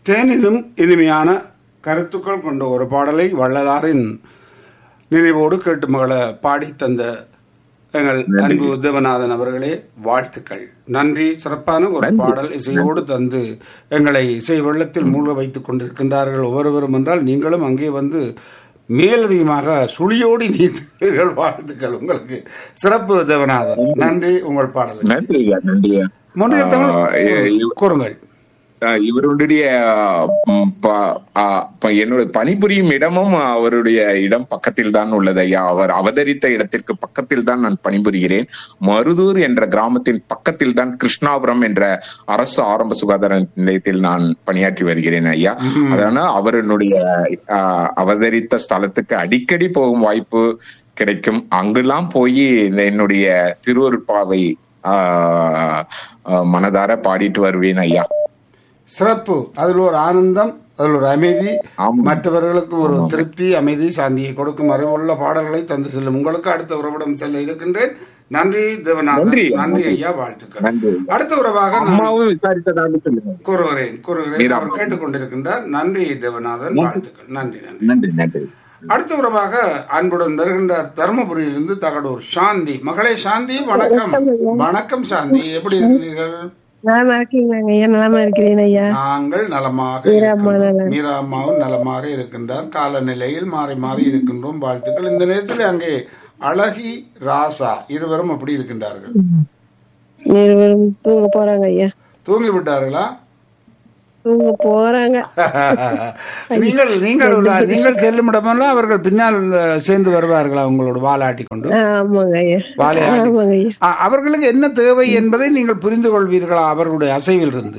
தேனிலும் இனிமையான கருத்துக்கள் கொண்ட ஒரு பாடலை வள்ளலாரின் நினைவோடு கேட்டு மகள பாடி தந்த எங்கள் அன்பு உத்தவநாதன் அவர்களே வாழ்த்துக்கள் நன்றி சிறப்பான ஒரு பாடல் இசையோடு தந்து எங்களை இசை வெள்ளத்தில் மூழ்க வைத்துக் கொண்டிருக்கின்றார்கள் ஒவ்வொருவரும் என்றால் நீங்களும் அங்கே வந்து மேலதிகமாக சுழியோடி நீந்தீர்கள் வாழ்த்துக்கள் உங்களுக்கு சிறப்பு உத்தவநாதன் நன்றி உங்கள் பாடல் நன்றி ஐயா நன்றி ஐயா. முன்றைய ஆ, இ- தமிழ் கூறுங்கள் ஆ, இவருடைய ம், ப- ஆ, ப- என்னுடைய பணிபுரியும் இடமும் அவருடைய இடம் பக்கத்தில் தான் உள்ளது ஐயா அவர் அவதரித்த இடத்திற்கு பக்கத்தில் தான் நான் பணிபுரிகிறேன் மருதூர் என்ற கிராமத்தின் பக்கத்தில் தான் கிருஷ்ணாபுரம் என்ற அரசு ஆரம்ப சுகாதார நிலையத்தில் நான் பணியாற்றி வருகிறேன் ஐயா அதனால அவருடைய ஆ, அவதரித்த ஸ்தலத்துக்கு அடிக்கடி போகும் வாய்ப்பு கிடைக்கும் அங்கெல்லாம் போய் இந்த என்னுடைய திருவருட்பாவை ஆ, ஆ, மனதார பாடிட்டு வருவேன் ஐயா சிறப்பு அதில் ஒரு ஆனந்தம் அதில் ஒரு அமைதி ஆமா. மற்றவர்களுக்கு ஒரு திருப்தி அமைதி சாந்தியை கொடுக்கும் அறிவுள்ள பாடல்களை தந்து செல்லும் உங்களுக்கு அடுத்த உறவிடம் செல்ல இருக்கின்றேன் நன்றி தேவநாதன் நன்றி. நன்றி ஐயா வாழ்த்துக்கள் நன்றி. அடுத்த உறவாக நான் அம்மாவும் விசாரித்ததாக சொல்லுங்க கூறுகிறேன் கூறுகிறேன் மீரா. அவர் கேட்டுக்கொண்டிருக்கின்றார் நன்றி தேவநாதன் வாழ்த்துக்கள் நன்றி நன்றி நன்றி நன்றி அடுத்த உறவாக அன்புடன் வருகின்றார் தருமபுரியிலிருந்து தகடூர் சாந்தி மகளே சாந்தி வணக்கம் வணக்கம் சாந்தி எப்படி இருக்கிறீர்கள் நலமா இருக்கீங்களாங்க ஐயா நலமா இருக்கிறேன் ஐயா நாங்கள் நலமாக மீராம்மா இருக்கின்றோம். நலம். மீராம்மாவும் நலமாக இருக்கின்றார் காலநிலையில் மாறி மாறி இருக்கின்றோம் வாழ்த்துக்கள் இந்த நேரத்தில் அங்கே அழகி ராசா இருவரும் அப்படி இருக்கின்றார்கள் இருவரும் தூங்க போறாங்க ஐயா தூங்கி விட்டார்களா தூங்க போறாங்க நீங்கள் நீங்கள் உள்ள- நீங்கள் செல்லும் இடமெல்லாம் அவர்கள் பின்னால் அஹ், சேர்ந்து வருவார்களா உங்களோட வாலாட்டி கொண்டு ஆமாங்க ஐயா வாழையாடி ஆமாங்க ஐயா அ- அவர்களுக்கு என்ன தேவை என்பதை நீங்கள் புரிந்து கொள்வீர்களா அவர்களுடைய அசைவில் இருந்து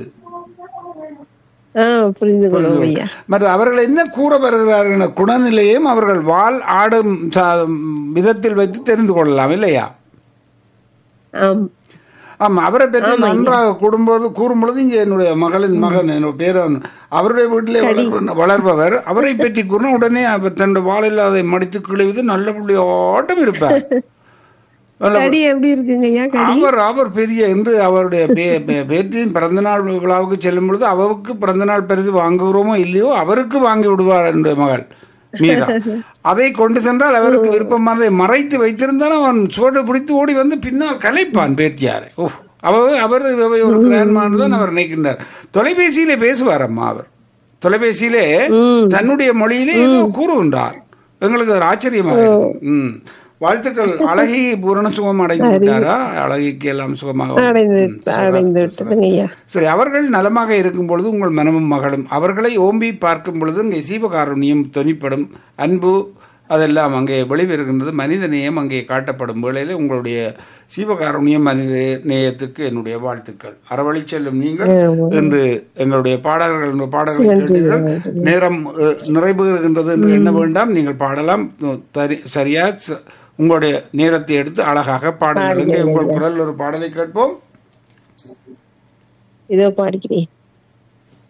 ஆ புரிந்து கொள்வோம் ஐயா மற்ற அவர்கள் என்ன கூற வருகிறார்கள் என்ற குணநிலையும் அவர்கள் வால் ஆடும் ச- விதத்தில் வைத்து தெரிந்து கொள்ளலாம் இல்லையா ஆம் ஆமா அவரை பற்றி நன்றாக கூடும்போது கூறும்பொழுது இங்கே என்னுடைய மகளின் மகன் என்னுடைய பேரன் அவருடைய வீட்டிலே வளர்ப்ப- வளர்ப்பவர் அவரை பற்றி கூறின உடனே அவர் தன்னுடைய வாழில்லாதை மடித்து கிழிவது நல்ல புள்ளியோட்டம் இருப்பார் நல்ல கடி எப்படி இருக்குங்க ஐயா கடி அவர் அவர் பெரிய என்று அவருடைய பே- பே- பேத்தியின் பிறந்தநாள் விழாவுக்கு செல்லும் பொழுது அவருக்கு பிறந்தநாள் பரிசு வாங்குகிறோமோ இல்லையோ அவருக்கு வாங்கி விடுவார் என்னுடைய மகள் மீரா அதை கொண்டு சென்றால் அவருக்கு விருப்பமானதை மறைத்து வைத்திருந்தாலும் அவன் சுவடு பிடித்து ஓடி வந்து பின்னால் கலைப்பான் பேட்டியாரை ஓ அவ அவர் இவ ஒரு கிராண்ட்மான் தான் அவர் நினைக்கின்றார் தொலைபேசியிலே பேசுவார் அம்மா அவர் தொலைபேசியிலே தன்னுடைய மொழியிலே ஏதோ கூறுகின்றார் எங்களுக்கு ஒரு ஆச்சரியமாக இருக்கும். ம் வாழ்த்துக்கள் அழகி பூரண சுகம் அடைந்து விட்டாரா அழகிக்கு எல்லாம் சுகமாக அடைந்து ம், சிறப்பு, அடைந்து சிறப்பு. விட்டதுங்க ஐயா சரி அவர்கள் நலமாக இருக்கும் பொழுது உங்கள் மனமும் மகளும் அவர்களை ஓம்பி பார்க்கும் பொழுது இங்கே சீவகாருண்யம் தொனிப்படும் அன்பு அதெல்லாம் அங்கே வெளிவருகின்றது மனித நேயம் அங்கே காட்டப்படும் வேளையில் உங்களுடைய சீவகாருண்யம் மனித நேயத்துக்கு என்னுடைய வாழ்த்துக்கள் அறவழி செல்லும் நீங்கள் என்று எங்களுடைய பாடல்கள் என்ற பாடல்களை கேட்டீர்கள் நேரம் அஹ், நிறைவேறுகின்றது என்று எண்ண வேண்டாம் நீங்கள் பாடலாம் தரி- சரியா ச- உங்களுடைய நேரத்தை எடுத்து அழகாக பாடுங்கள் இங்கே உங்கள் குரல் ஒரு பாடலை கேட்போம் இதோ பாடிக்கிறேன்